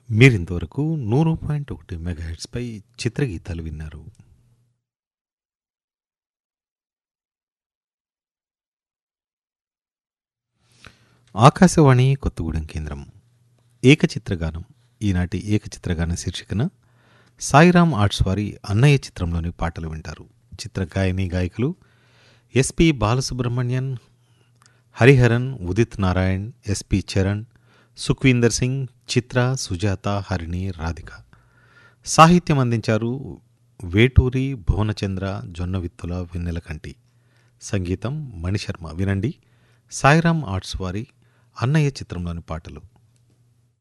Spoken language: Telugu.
మీరింతవరకు నూరు పాయింట్ ఒకటి మెగాహెట్స్పై చిత్రగీతాలు విన్నారు ఆకాశవాణి కొత్తగూడెం కేంద్రం ఏకచిత్రగానం ఈనాటి ఏకచిత్రగాన శీర్షికన సాయిరామ్ ఆర్ట్స్ వారి అన్నయ్య చిత్రంలోని పాటలు వింటారు చిత్ర గాయని గాయకులు ఎస్పి బాలసుబ్రహ్మణ్యన్ హరిహరన్ ఉదిత్ నారాయణ్ ఎస్పి చరణ్ సుఖ్వీందర్ సింగ్ చిత్ర సుజాత హరిణి రాధిక సాహిత్యం అందించారు వేటూరి భువనచంద్ర జొన్నవిత్తుల వెన్నెలకంటి సంగీతం మణిశర్మ వినండి సాయిరామ్ ఆర్ట్స్ వారి అన్నయ్య చిత్రంలోని పాటలు